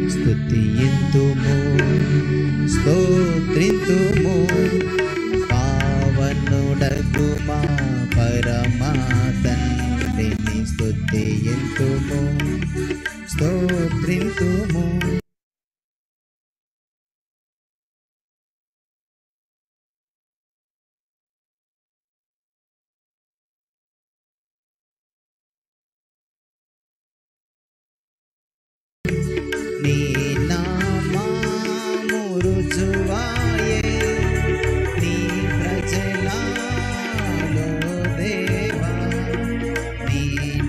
స్తుతియంతుము స్తోత్రింతుము పావనుడగు మా పరమా తండ్రిని స్తుతియంతుము స్తోత్రింతుము నీ నామము రుజువాయే నీ ప్రజలలో దేవా నీ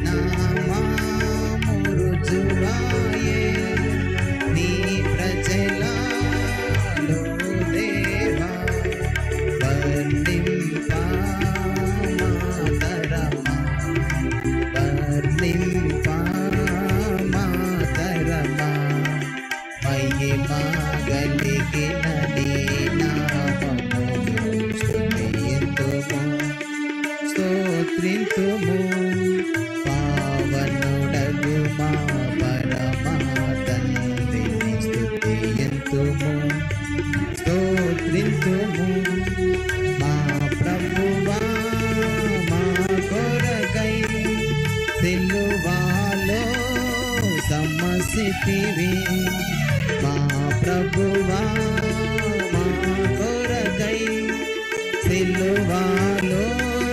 నామము రుజువాయే నీ ప్రజలలో దేవా వర్ణింపా మాతరమా వర్ణింపా మాతరమా మహిమా గలిగిన నీ నామము స్తుతియంతుము స్తోత్రింతుము పావనుడగు మా పరమా తండ్రిని స్తుతియంతుము స్తోత్రింతుము మా ప్రభువా మా కొరకై సిలువాలో సమసితివి మా ప్రభువా మా కొరకై సిలువాలో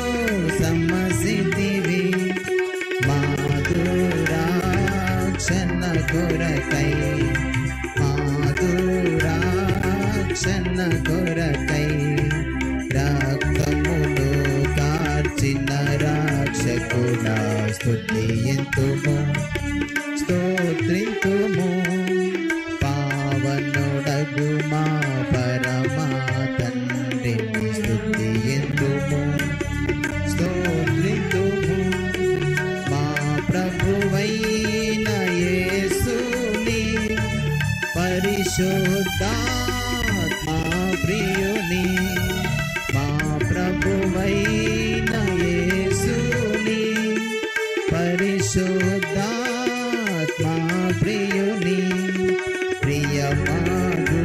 సమసితివి మా దురాక్షణ కొరకై మా దురాక్షణ కొరకై రక్తమును కార్చిన రాక్షకుడా స్తుతియంతుము స్తోత్రింతుము పావనుడగు మా పరమా తండ్రిని స్తుతియంతుము స్తోత్రింతుము మా ప్రభువైన యేసుని పరిశుద్ధాత్మా ప్రియుని మా ప్రభువైన యేసుని పరిశుద్ధాత్మా ప్రియుని ప్రియమాగు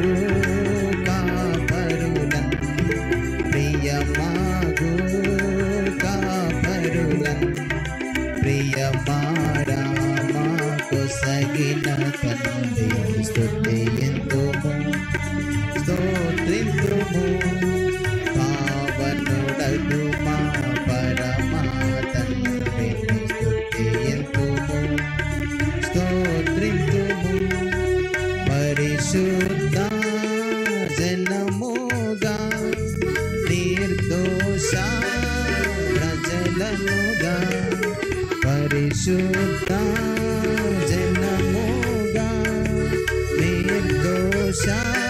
కాపరులన్ ప్రియమాగు కాపరులన్ ప్రియమారామాకు సగిన తండ్రి స్తుతియంతుము స్తోత్రింతుము పావనుడగు మా పరమా తండ్రిని స్తుతియంతుము స్తోత్రింతుము పరిశుద్ధ జనముగా నిర్దోష ప్రజలనుగా పరిశుద్ధ జనముగా నిర్దోష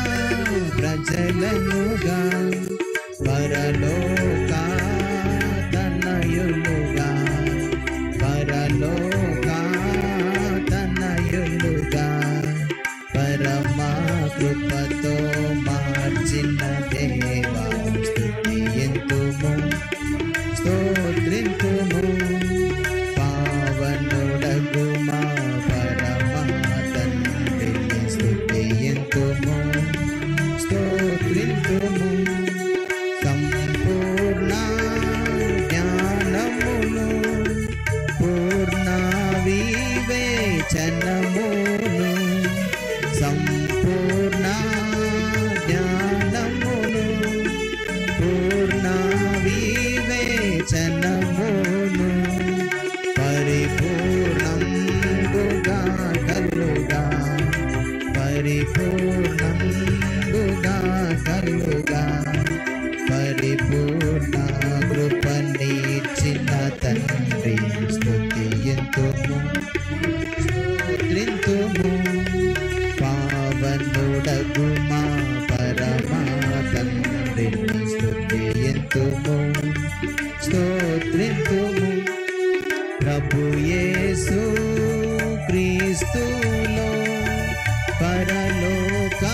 ప్రజలనుగా పరలోక తనయులుగా పరలోక తనయులుగా పరమా కృపతో మార్చిన దేవా స్తుతియంతుము స్తోత్రింతుము పావనుడగు మా పరమా తండ్రిని స్తుతియంతుము స్తోత్రింతుము సంపూర్ణ జ్ఞానమును పూర్ణ వివేచనమును సంపూర్ణ జ్ఞానమును పూర్ణ వివేచనమును పరిపూర్ణంబుగా కలుగా పరిపూర్ణంబుగా కలుగా పరిపూర్ణ కృపనిచ్చిన తండ్రి స్తుతియంతుము స్తోత్రింతుము పావనుడగు మా పరమా తండ్రిని స్తుతియంతుము స్తోత్రింతుము ప్రభు యేసు క్రీస్తులో పరలోక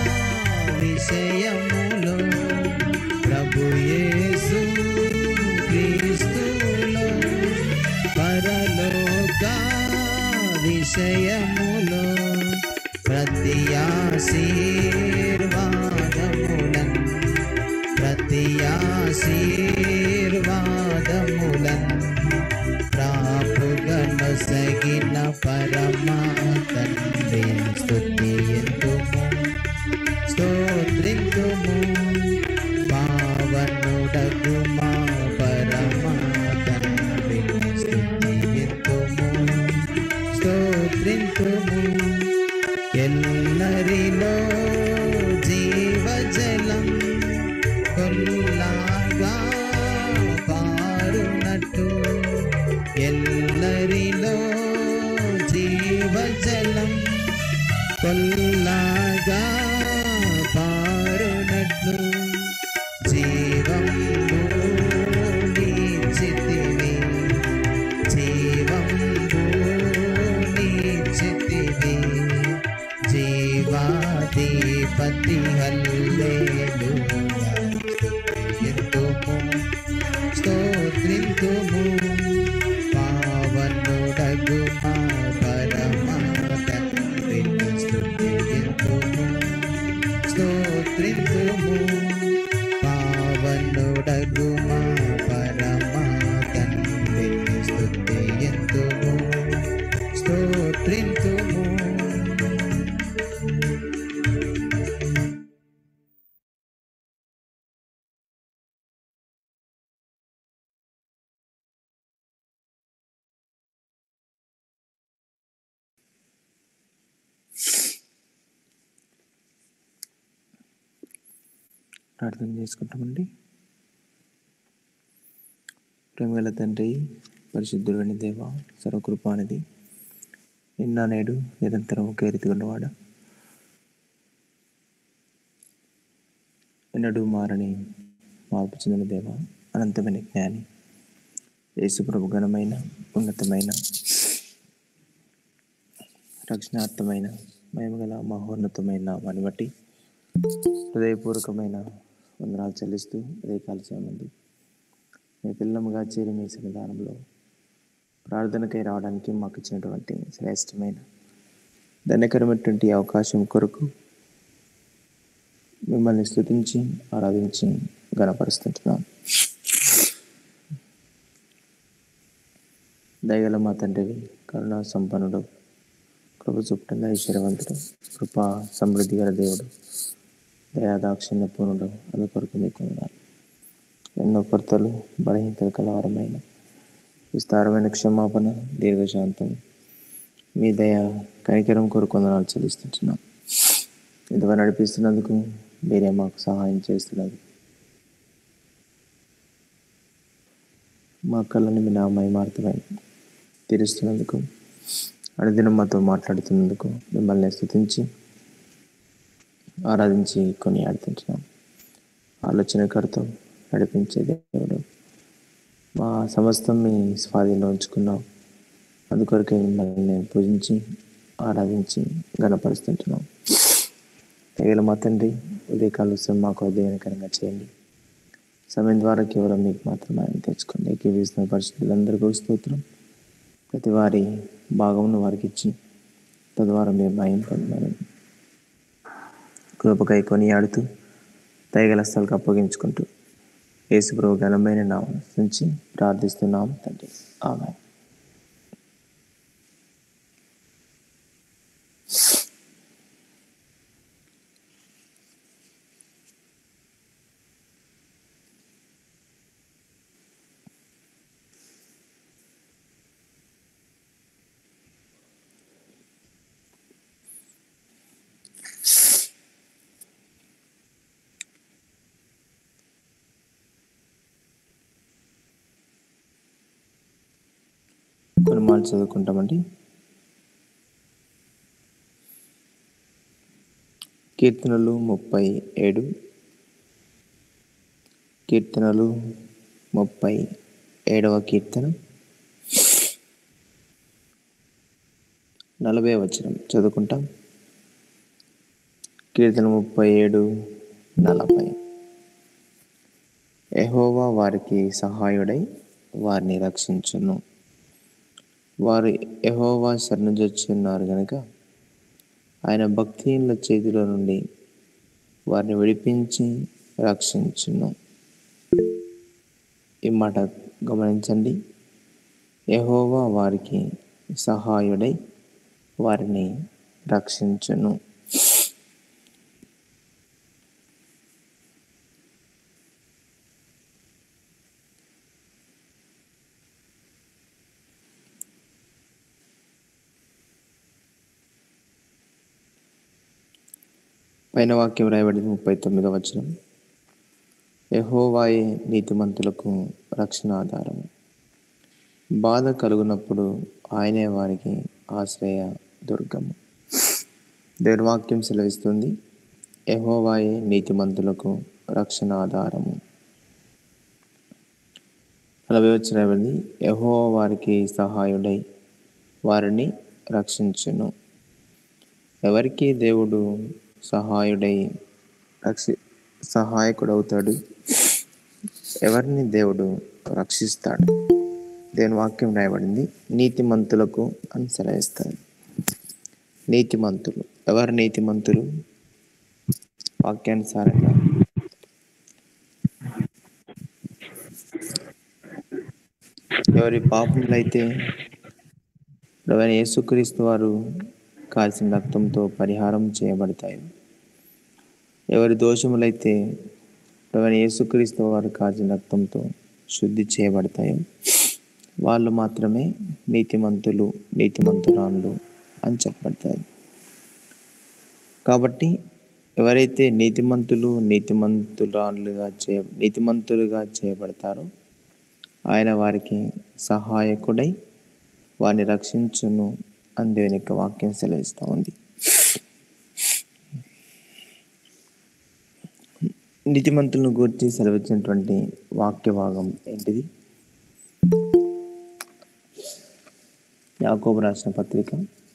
విషయములో ప్రభు యేసు క్రీస్తులో పరలోక విషయములో ప్రతి ప్రతి ఆశీర్వాదములన్ ప్రతి ఆశీర్వాదములన్ ప్రాపుగనొసగిన పరమా తండ్రి స్తుతియంతుము స్తోత్రింతుము పావనుడగు మా పరమా తండ్రి స్తుతియంతుము స్తోత్రింతుము ఎల్లరిలో జీవజలం కొల్లాగా పారునట్టు ఎల్లరిలో జీవజలం కొల్లాగా పారునట్లు జీవం నీచితివి జీవం నీచితివి జీవాధిపతి హల్లెలూయా స్తుతింతుము స్తోత్రింతుము పావనుడగు మా పరమా తండ్రిని స్తుతింతుము స్తోత్రింతుము పావనుడగు మా పరమా తండ్రిని స్తుతింతుము స్తోత్రింతుము ప్రార్థన చేసుకుంటామండి ప్రేమగల తండ్రి పరిశుద్ధుడని దేవ సర్వకృపానిది నిన్న నేడు నిరంతరం ఒకే రీతిగా ఉన్నవాడు ఎన్నడూ మారని మార్పు చెందిన దేవ అనంతమైన జ్ఞాని యేసుప్రభు ఘనమైన ఉన్నతమైన రక్షణార్థమైన మహిమగల మహోన్నతమైన వాని బట్టి హృదయపూర్వకమైన వందనాలు చెల్లిస్తూ అదే కాలసేమందు మీ పిల్లముగా చేరి మీ సన్నిధానంలో ప్రార్థనకై రావడానికి మాకు ఇచ్చినటువంటి శ్రేష్టమైన ధన్యకరమైనటువంటి ఈ అవకాశం కొరకు మిమ్మల్ని స్తుతించి ఆరాధించి గణపరుస్తుంటున్నాం దయగల మా తండ్రివి కరుణా సంపన్నుడు కృప చుట్టంగా ఐశ్వర్యవంతుడు కృపా సమృద్ధి గల దేవుడు దయాదాక్షిణ్య పూర్ణుడు అది కొరకు మీకు వందనాలు. ఎన్నో కొరతలు బలహీనతలు కలవరమైన విస్తారమైన క్షమాపణ దీర్ఘశాంతం మీ దయ కనికరం కొరకు వందనాలు చెల్లిస్తుంటున్నాం ఇంతవరకు నడిపిస్తున్నందుకు మీరే మాకు సహాయం చేస్తున్నారు మా కళ్ళని మీ నా మహిమార్థమై తీరుస్తున్నందుకు అనుదినం మాతో మాట్లాడుతున్నందుకు మిమ్మల్ని స్తుతించి ఆరాధించి కొని ఆడుతుంటున్నాం ఆలోచనకర్త నడిపించే దేవుడు మా సమస్తం మీ స్వాధీనంలో ఉంచుకున్నాం అందుకొరకే మిమ్మల్ని నేను పూజించి ఆరాధించి గణపరుస్తుంటున్నాం తగిన మా తండ్రి ఉదయకాల వస్తే మాకు ఉదయకరంగా చేయండి సమయం ద్వారా కేవలం మీకు మాత్రమే ఆయన తెచ్చుకోండి ఏకీవిస్తున్న పరిస్థితులందరికీ స్తోత్రం ప్రతి వారి భాగమును వారికి ఇచ్చి తద్వారా మేము భయం పొందమని కృపకై కొనియాడుతూ దయగల స్థలకు అప్పగించుకుంటూ యేసుప్రభు ఘనమైన నామం నుంచి ప్రార్థిస్తున్నాం తండ్రి ఆమె కొన్ని మాటలు చదువుకుంటామండి కీర్తనలు ముప్పై ఏడు కీర్తనలు ముప్పై ఏడవ కీర్తన నలభై వచనం చదువుకుంటాం కీర్తన ముప్పై ఏడు నలభై ఎహోవా వారికి సహాయుడై వారిని రక్షించును వారు ఎహోవా శరణుజొచ్చున్నారు గనుక ఆయన భక్తిహీనుల చేతిలో నుండి వారిని విడిపించి రక్షించును ఈ మాట గమనించండి యెహోవా వారికి సహాయుడై వారిని రక్షించును పైన వాక్యం రాయబడింది ముప్పై తొమ్మిదవ వచనం యెహోవాయే నీతిమంతులకు రక్షణ ఆధారము బాధ కలుగునప్పుడు ఆయనే వారికి ఆశ్రయ దుర్గము దేవుని వాక్యం సెలవిస్తుంది యెహోవాయే నీతిమంతులకు రక్షణ ఆధారము నలభై వచ్చిన రాయబడింది యెహోవా వారికి సహాయుడై వారిని రక్షించును ఎవరికి దేవుడు సహాయుడై రక్షి సహాయకుడు అవుతాడు ఎవరిని దేవుడు రక్షిస్తాడు దేని వాక్యం రాయబడింది నీతిమంతులకు అని సెలవిస్తాడు నీతిమంతులు ఎవరు నీతిమంతులు వాక్యానుసారంగా ఎవరి పాపములైతే ప్రవీణ యేసుక్రీస్తు వారు కాల్చిన రక్తంతో పరిహారం చేయబడతాయి ఎవరి దోషములైతే ప్రవీణ యేసుక్రీస్తు వారు కాల్చిన రక్తంతో శుద్ధి చేయబడతాయో వాళ్ళు మాత్రమే నీతిమంతులు నీతిమంతురాళ్ళు అని చెప్పబడతారు కాబట్టి ఎవరైతే నీతిమంతులు నీతిమంతురాలుగా చే నీతిమంతులుగా చేయబడతారో ఆయన వారికి సహాయకుడై వారిని రక్షించును అని దేవుని యొక్క వాక్యం సెలవిస్తూ ఉంది నీతిమంతులను గురించి సెలవిచ్చినటువంటి వాక్య భాగం ఏంటిది యాకోబు రాసిన పత్రిక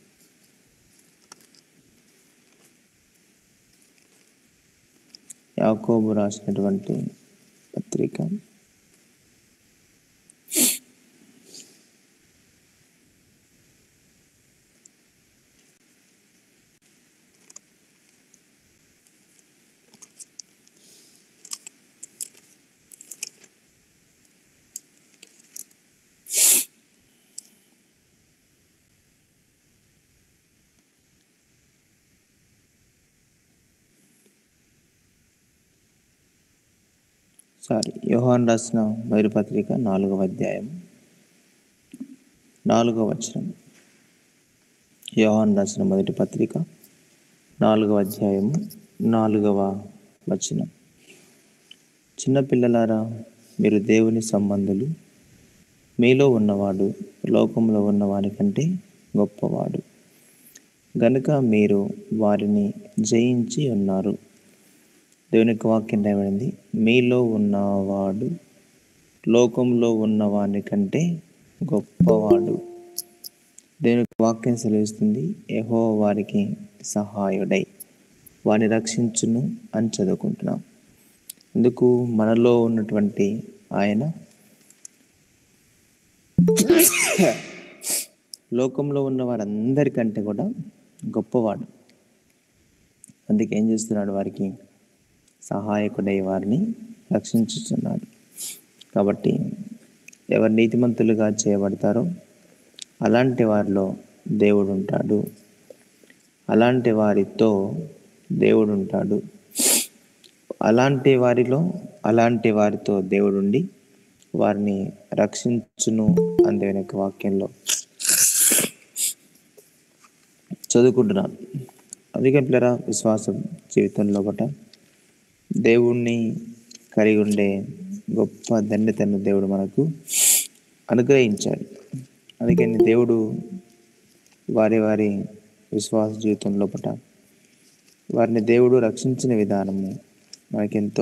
యాకోబు రాసినటువంటి పత్రిక సారీ యోహాన్ రాసిన మొదటి పత్రిక నాలుగవ అధ్యాయం నాలుగవ వచనం యోహాన్ రాసిన మొదటి పత్రిక నాలుగవ అధ్యాయము నాలుగవ వచనం చిన్నపిల్లలారా మీరు దేవుని సంబంధులు మీలో ఉన్నవాడు లోకంలో ఉన్నవాని కంటే గొప్పవాడు గనుక మీరు వారిని జయించి ఉన్నారు దేవుని యొక్క వాక్యం రాయబడింది మీలో ఉన్నవాడు లోకంలో ఉన్నవాని కంటే గొప్పవాడు దేవుని యొక్క వాక్యం సెలవిస్తుంది యెహో వారికి సహాయుడై వారిని రక్షించును అని చదువుకుంటున్నాం ఎందుకు మనలో ఉన్నటువంటి ఆయన లోకంలో ఉన్న వారందరికంటే కూడా గొప్పవాడు అందుకే ఏం చేస్తున్నాడు వారికి సహాయకుడై వారిని రక్షించుతున్నాడు కాబట్టి ఎవరు నీతిమంతులుగా చేయబడతారో అలాంటి వారిలో దేవుడు ఉంటాడు అలాంటి వారితో దేవుడు ఉంటాడు అలాంటి వారిలో అలాంటి వారితో దేవుడుండి వారిని రక్షించును అని దేవుని యొక్క వాక్యంలో చదువుకుంటున్నాను అందుకే పిల్లరా విశ్వాసం జీవితంలో ఒకట దేవుణ్ణి కలిగి ఉండే గొప్ప ధన్యతను దేవుడు మనకు అనుగ్రహించాడు అందుకని దేవుడు వారి వారి విశ్వాస జీవితం లోపట వారిని దేవుడు రక్షించిన విధానము మనకెంతో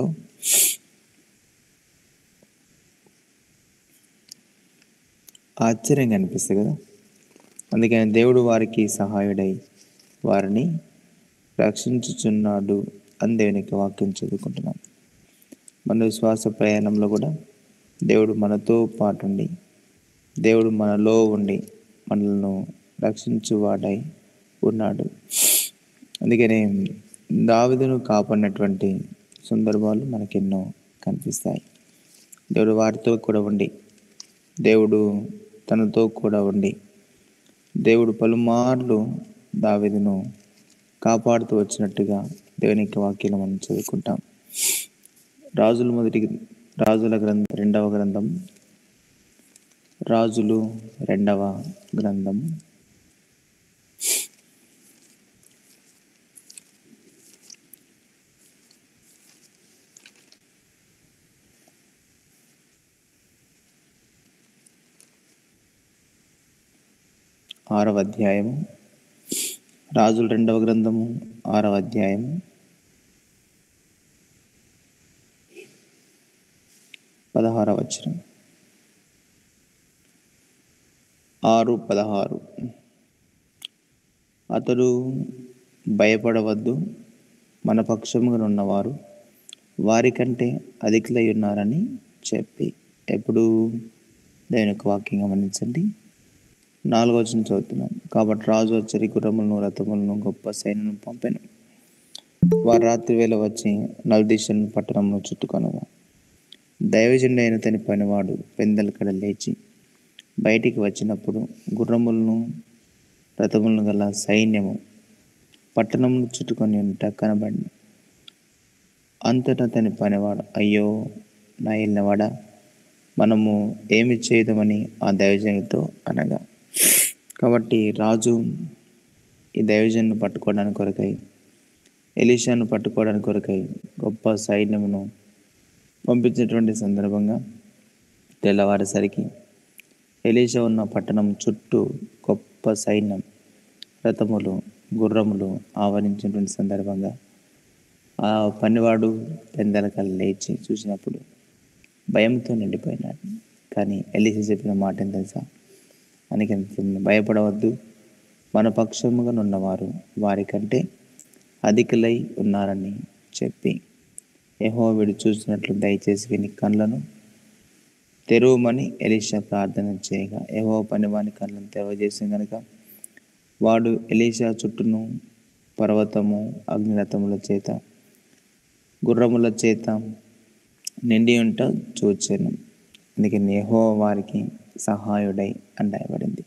ఆశ్చర్యంగా అనిపిస్తుంది కదా అందుకని దేవుడు వారికి సహాయుడై వారిని రక్షించుచున్నాడు అని దేవుని యొక్క వాక్యం చదువుకుంటున్నాం మన విశ్వాస ప్రయాణంలో కూడా దేవుడు మనతో పాటుండి దేవుడు మనలో ఉండి మనలను రక్షించువాడై ఉన్నాడు అందుకనే దావిదును కాపాడినటువంటి సందర్భాలు మనకెన్నో కనిపిస్తాయి దేవుడు వారితో కూడా ఉండి దేవుడు తనతో కూడా ఉండి దేవుడు పలుమార్లు దావిదును కాపాడుతూ వచ్చినట్టుగా దేవుని యొక్క వాక్యాలు మనం చదువుకుంటాం రాజుల మొదటి రాజుల గ్రంథం రెండవ గ్రంథం రాజులు రెండవ గ్రంథం ఆరవ అధ్యాయము రాజుల రెండవ గ్రంథము ఆరవ అధ్యాయము పదహారవ వచనం ఆరు పదహారు అతడు భయపడవద్దు మన పక్షముగా ఉన్నవారు వారికంటే అధికులై ఉన్నారని చెప్పి ఎప్పుడు దేవుని యొక్క వాక్యం గమనించండి నాలుగో వచనం చదువుతున్నాం కాబట్టి రాజు వచ్చరి గుర్రములను రథములను గొప్ప సైన్యం పంపాను వారు రాత్రి వేళ వచ్చి నల్దీశన్ పట్టణంలో చుట్టుకొనగా దైవజనుడు అయిన తని పనివాడు పెందల కడ లేచి బయటికి వచ్చినప్పుడు గుర్రములను రథములను గల సైన్యము పట్టణమును చుట్టుకొని ఉంట కనబడి అంతటా తని పనివాడు అయ్యో నా ఇల్లవాడా మనము ఏమి చేయదామని ఆ దైవజనుడితో అనగా కాబట్టి రాజు ఈ దైవజన్ను పట్టుకోవడానికి కొరకై ఎలీషాను పట్టుకోవడానికి కొరకై గొప్ప సైన్యమును పంపించినటువంటి సందర్భంగా తెల్లవారేసరికి ఎలీషా ఉన్న పట్టణం చుట్టూ గొప్ప సైన్యం రథములు గుర్రములు ఆవరించినటువంటి సందర్భంగా ఆ పనివాడు పెందలకల్ లేచి చూసినప్పుడు భయంతో నిండిపోయినాడు కానీ ఎలీసా చెప్పిన మాట ఏం తెలుసా అని భయపడవద్దు మన పక్షముగా ఉన్నవారు వారికంటే అధికులై ఉన్నారని చెప్పి ఏహో వీడు చూసినట్లు దయచేసి విని కళ్ళను తెరువమని ఎలీషా ప్రార్థన చేయగా ఏహో పని వాని కళ్ళను తెరవజేసి గనుక వాడు ఎలీషా చుట్టూను పర్వతము అగ్నిరథముల చేత గుర్రముల చేత నిండి ఉంట చూచాను అందుకని యెహో వారికి సహాయుడై అండాయబడింది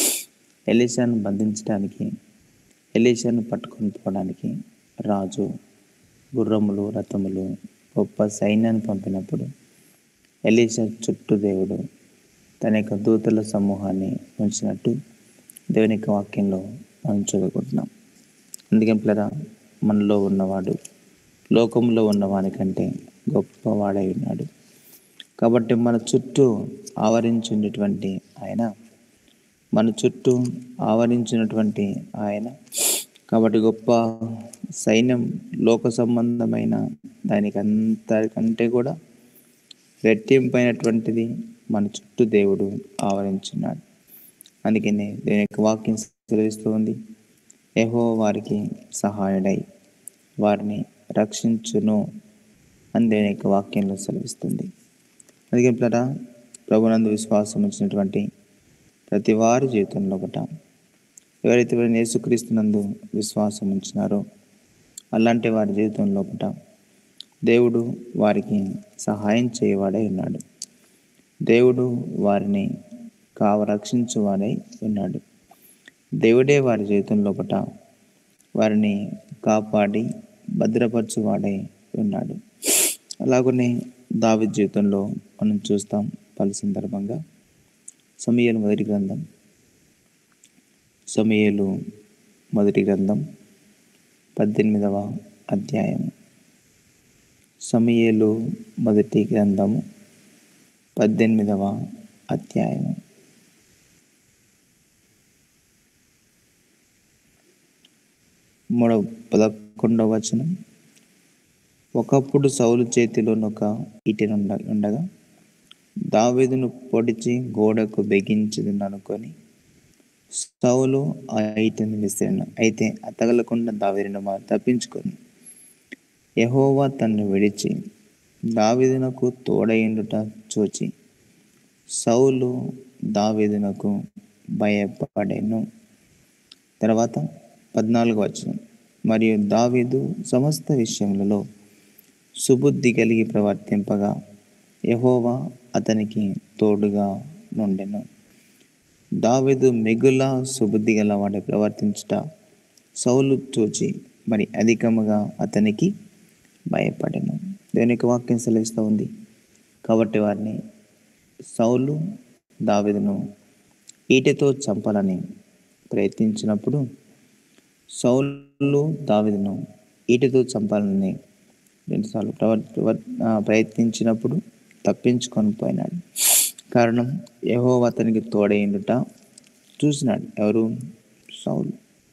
ఎలీషాను బంధించడానికి ఎలీషాను పట్టుకొని పోవడానికి రాజు గుర్రములు రథములు గొప్ప సైన్యాన్ని పంపినప్పుడు ఎలీషా చుట్టూ దేవుడు తన యొక్క దూతల సమూహాన్ని ఉంచినట్టు దేవుని యొక్క వాక్యంలో మనం చదువుకుంటున్నాం అందుకే పిల్లరా మనలో ఉన్నవాడు లోకంలో ఉన్నవాని కంటే గొప్పవాడై ఉన్నాడు కాబట్టి మన చుట్టూ ఆవరించినటువంటి ఆయన మన చుట్టూ ఆవరించినటువంటి ఆయన కాబట్టి గొప్ప సైన్యం లోక సంబంధమైన దానికి అంతకంటే కూడా రెట్టింపైనటువంటిది మన చుట్టూ దేవుడు ఆవరించున్నాడు అందుకనే దేవుని యొక్క వాక్యం సెలవిస్తూ ఉంది ఏహో వారికి సహాయుడై వారిని రక్షించును అని దేవుని యొక్క వాక్యంలో సెలవిస్తుంది అందుకే పిల్లరా ప్రభునందు విశ్వాసం ఉంచినటువంటి ప్రతి వారి జీవితంలో ఒకట ఎవరైతే వారిని యేసుక్రీస్తునందు విశ్వాసం ఉంచినారో అలాంటి వారి జీవితంలో ఒకట దేవుడు వారికి సహాయం చేయవాడై ఉన్నాడు దేవుడు వారిని కావ రక్షించువాడై ఉన్నాడు దేవుడే వారి జీవితంలో ఒకట వారిని కాపాడి భద్రపరచువాడై ఉన్నాడు అలాగనే దావి జీవితంలో మనం చూస్తాం పలు సందర్భంగా సమయలు మొదటి గ్రంథం సమయలు మొదటి గ్రంథం పద్దెనిమిదవ అధ్యాయం సమయలు మొదటి గ్రంథము పద్దెనిమిదవ అధ్యాయం మూడవ పదకొండవ వచనం ఒకప్పుడు సౌలు చేతిలోనొక ఈటెనుండ ఉండగా దావీదును పొడిచి గోడకు బెగించదనుకొని సౌలు ఆ ఈటెను విసిరాను అయితే అతగలకుండా దావీదును మా తప్పించుకొని యహోవా తన్ను విడిచి దావీదునకు తోడైండుట చూచి సౌలు దావీదునకు భయపడెను తర్వాత పద్నాలుగు వచ్చిన మరియు దావీదు సమస్త విషయములలో సుబుద్ధి కలిగి ప్రవర్తింపగా యెహోవా అతనికి తోడుగా నుండెను దావీదు మిగుల సుబుద్ధి గలవాడి ప్రవర్తించుట సౌలు చూచి మరి అధికముగా అతనికి భయపడెను దేవుని యొక్క వాక్యం సెలవిస్తూ ఉంది కాబట్టి వారిని సౌలు దావీదును ఈటెతో చంపాలని ప్రయత్నించినప్పుడు సౌలు దావీదును ఈటెతో చంపాలని రెండుసార్లు ప్రవర్ ప్రవర్ ఆ, ప్రయత్నించినప్పుడు తప్పించుకొని పోయినాడు కారణం యహో అతనికి తోడైండుట చూసినాడు ఎవరు సౌలు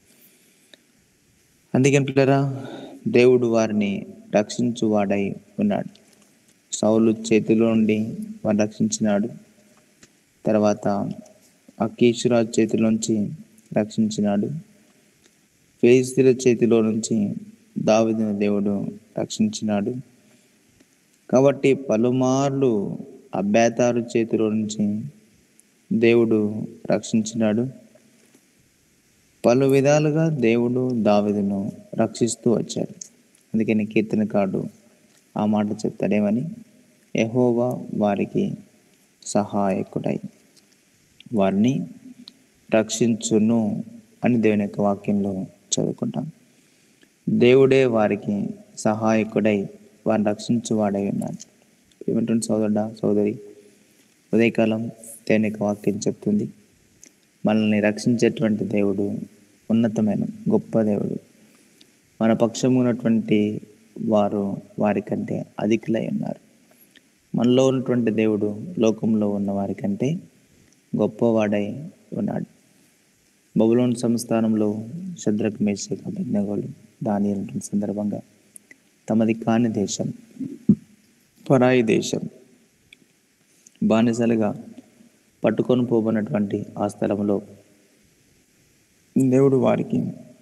అందుకని పిల్లరా దేవుడు వారిని రక్షించువాడై ఉన్నాడు సౌలు చేతిలో నుండి వారిని రక్షించినాడు తర్వాత అకీషురాజు చేతిలోంచి రక్షించినాడు ఫిలిస్తీన్ల చేతిలో నుంచి దావిదిన దేవుడు రక్షించినాడు కాబట్టి పలుమార్లు అబ్బేతారు చేతిలో నుంచి దేవుడు రక్షించినాడు పలు విధాలుగా దేవుడు దావిదును రక్షిస్తూ వచ్చాడు అందుకని కీర్తనకారుడు ఆ మాట చెప్తాడేమని యెహోవా వారికి సహాయకుడై వారిని రక్షించును అని దేవుని యొక్క వాక్యంలో చదువుకుంటాం దేవుడే వారికి సహాయకుడై వారిని రక్షించువాడై ఉన్నాడు ఏమంటుంది సోదరుడా సోదరి ఉదయకాలం దేవుని యొక్క వాక్యం చెప్తుంది మనల్ని రక్షించేటువంటి దేవుడు ఉన్నతమైన గొప్ప దేవుడు మన పక్షము ఉన్నటువంటి వారు వారికంటే అధికులై ఉన్నారు మనలో ఉన్నటువంటి దేవుడు లోకంలో ఉన్న వారికంటే గొప్పవాడై ఉన్నాడు బబులోన్ సంస్థానంలో శద్రక్ మేషక అభిజ్ఞగోలు దాని సందర్భంగా తమది కాని దేశం పరాయి దేశం బానిసలుగా పట్టుకొని పోబడినటువంటి ఆ స్థలంలో దేవుడు వారికి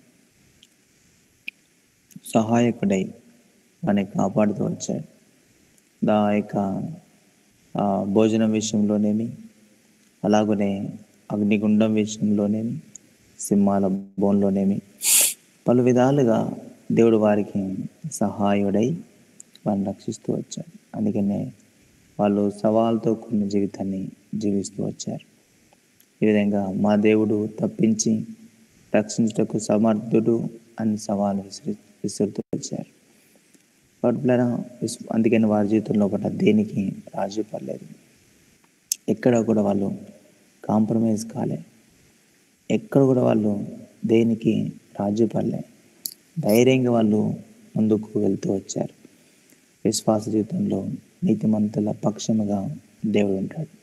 సహాయకుడై వారిని కాపాడుతూ వచ్చాడు దా యొక్క ఆ, భోజనం విషయంలోనేమి అలాగనే అగ్నిగుండం విషయంలోనేమి సింహాల బోన్లోనేమి పలు విధాలుగా దేవుడు వారికి సహాయుడై వారిని రక్షిస్తూ వచ్చాడు అందుకనే వాళ్ళు సవాల్తో కూడిన జీవితాన్ని జీవిస్తూ వచ్చారు ఈ విధంగా మా దేవుడు తప్పించి రక్షించుటకు సమర్థుడు అని సవాలు విసిరి విసురుతూ వచ్చారు కాబట్టి పిల్లరా, విస్- అందుకని వారి జీవితంలో కూడా దేనికి రాజీ పడలేదు ఎక్కడ కూడా వాళ్ళు కాంప్రమైజ్ కాలే ఎక్కడ కూడా వాళ్ళు దేనికి రాజీ పడలే ధైర్యంగా వాళ్ళు ముందుకు వెళ్తూ వచ్చారు విశ్వాస జీవితంలో నీతిమంతుల పక్షముగా దేవుడు ఉంటాడు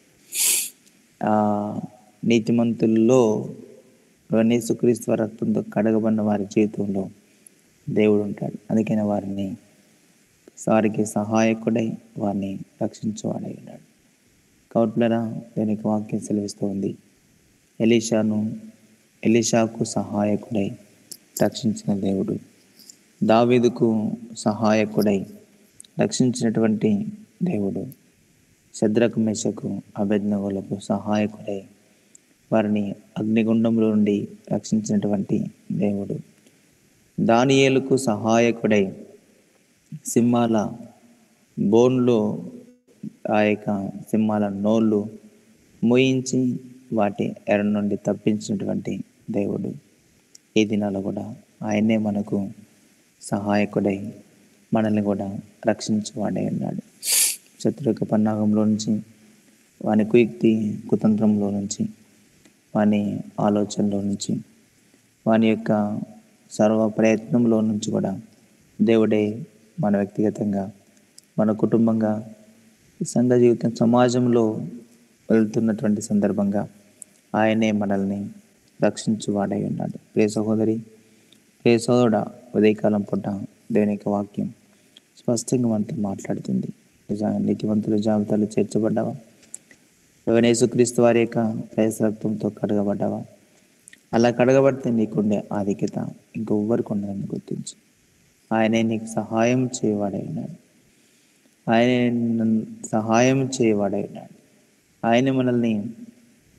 ఆ నీతిమంతుల్లో యేసుక్రీస్తు రక్తంతో కడగబడిన వారి జీవితంలో దేవుడు ఉంటాడు అందుకని వారిని వారికి సహాయకుడై వారిని రక్షించేవాడై ఉన్నాడు కౌట్లరా దీనికి వాక్యం సెలవిస్తూ ఉంది ఎలీషాను ఎలీషాకు సహాయకుడై రక్షించిన దేవుడు దావీదుకు సహాయకుడై రక్షించినటువంటి దేవుడు శద్రకు మెషకు అభెజ్ఞవులకు సహాయకుడై వారిని అగ్నిగుండంలో నుండి రక్షించినటువంటి దేవుడు దానియేలుకు సహాయకుడై సింహాల బోన్లో ఆ యొక్క సింహాల నోళ్ళు మోయించి వాటి ఎర నుండి తప్పించినటువంటి దేవుడు ఈ దినాల్లో కూడా ఆయనే మనకు సహాయకుడై మనల్ని కూడా రక్షించేవాడై ఉన్నాడు శత్రు యొక్క పన్నాగంలో నుంచి వాని కుయుక్తి కుతంత్రంలో నుంచి వాని ఆలోచనలో నుంచి వాని యొక్క సర్వ ప్రయత్నంలో నుంచి కూడా దేవుడే మన వ్యక్తిగతంగా మన కుటుంబంగా ఈ సంఘ జీవితం సమాజంలో వెళ్తున్నటువంటి సందర్భంగా ఆయనే మనల్ని రక్షించువాడై ఉన్నాడు ప్రియ సహోదరి ప్రియ సోదరుడ ఉదయకాలం పూట దేవుని యొక్క వాక్యం స్పష్టంగా మనతో మాట్లాడుతుంది నిజంగా నీతివంతుల జాబితాలో చేర్చబడ్డావా యేసుక్రీస్తు వారి యొక్క ప్రయస రక్తంతో కడగబడ్డావా అలా కడగబడితే నీకుండే ఆధిక్యత ఇంకొవ్వరికి ఉండదని గుర్తించు ఆయనే నీకు సహాయం చేయవాడై ఉన్నాడు ఆయన నన్ను సహాయం చేయవాడై ఉన్నాడు ఆయన మనల్ని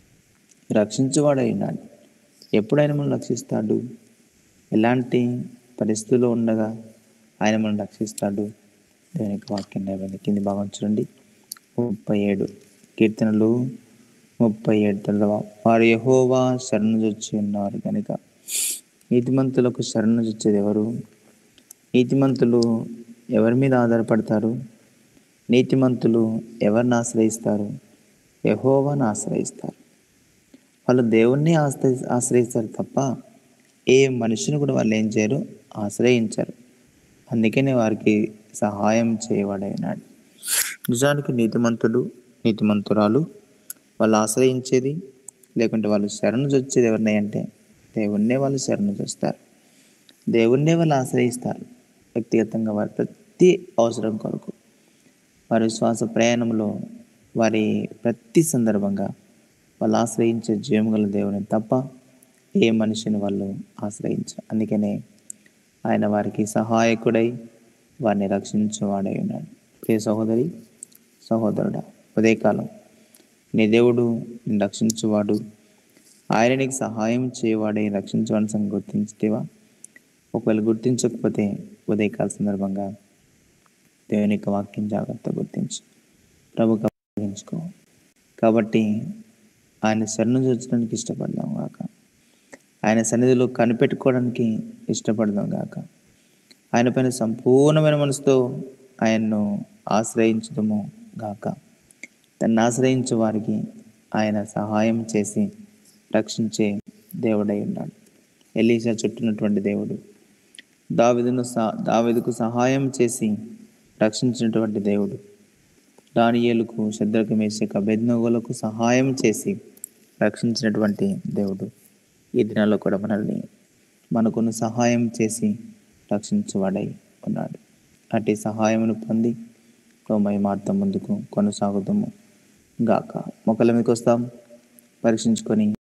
రక్షించేవాడై ఉన్నాడు ఎప్పుడు ఆయన మనల్ని రక్షిస్తాడు ఎలాంటి పరిస్థితిలో ఉండగా ఆయన మనం రక్షిస్తాడు దేవుని యొక్క వాక్యం నేర్పింది కింది భాగం చూడండి ముప్పై ఏడు కీర్తనలు ముప్పై ఏడు తెల్లవ వారు యహోవా శరణు చొచ్చి ఉన్నారు కనుక నీతిమంతులకు శరణు చొచ్చేది ఎవరు నీతిమంతులు ఎవరి మీద ఆధారపడతారు నీతిమంతులు ఎవరిని ఆశ్రయిస్తారు యహోవాను ఆశ్రయిస్తారు వాళ్ళు దేవుణ్ణి ఆశ్రయి ఆశ్రయిస్తారు తప్ప ఏ మనిషిని కూడా వాళ్ళు ఏం చేయరు ఆశ్రయించరు అందుకనే వారికి సహాయం చేయవాడైనాడు నిజానికి నీతిమంతుడు నీతిమంతురాలు వాళ్ళు ఆశ్రయించేది లేకుంటే వాళ్ళు శరణు చొచ్చేది ఎవరిని అంటే దేవుణ్ణే వాళ్ళు శరణు చూస్తారు దేవుణ్ణే వాళ్ళు ఆశ్రయిస్తారు వ్యక్తిగతంగా వారి ప్రతి అవసరం కొరకు వారి విశ్వాస ప్రయాణంలో వారి ప్రతి సందర్భంగా వాళ్ళు ఆశ్రయించే జీవం గల దేవుని తప్ప ఏ మనిషిని వాళ్ళు ఆశ్రయించరు అందుకనే ఆయన వారికి సహాయకుడై వారిని రక్షించేవాడై ఉన్నాడు ఏ సహోదరి సహోదరుడా ఉదయకాలం నీ దేవుడు నిన్ను రక్షించువాడు ఆయన నీకు సహాయం చేయవాడై రక్షించవాడిని సంగతి గుర్తించితేవా ఒకవేళ గుర్తించకపోతే ఉదయకాల సందర్భంగా దేవుని యొక్క వాక్యం జాగ్రత్త గుర్తించు ప్రభుకు అప్పగించుకో కాబట్టి ఆయన శరణు చూచడానికి ఇష్టపడదాం గాక ఆయన సన్నిధిలో కనిపెట్టుకోవడానికి ఇష్టపడదాం గాక ఆయన పైన సంపూర్ణమైన మనసుతో ఆయన్ను ఆశ్రయించడము గాక తను ఆశ్రయించే వారికి ఆయన సహాయం చేసి రక్షించే దేవుడై ఉన్నాడు ఎలీషా చుట్టినటువంటి దేవుడు దావిదును సా దావిదుకు సహాయం చేసి రక్షించినటువంటి దేవుడు దానియేలుకు శద్రకు మేషక బెద్నోగులకు సహాయం చేసి రక్షించినటువంటి దేవుడు ఈ దినాల్లో కూడా మనల్ని మనకును సహాయం చేసి రక్షించువాడై ఉన్నాడు అట్టి సహాయమును పొంది తొంభై మార్తం ముందుకు కొనసాగుదాము గాక మొక్కల మీదకి వస్తాం పరీక్షించుకొని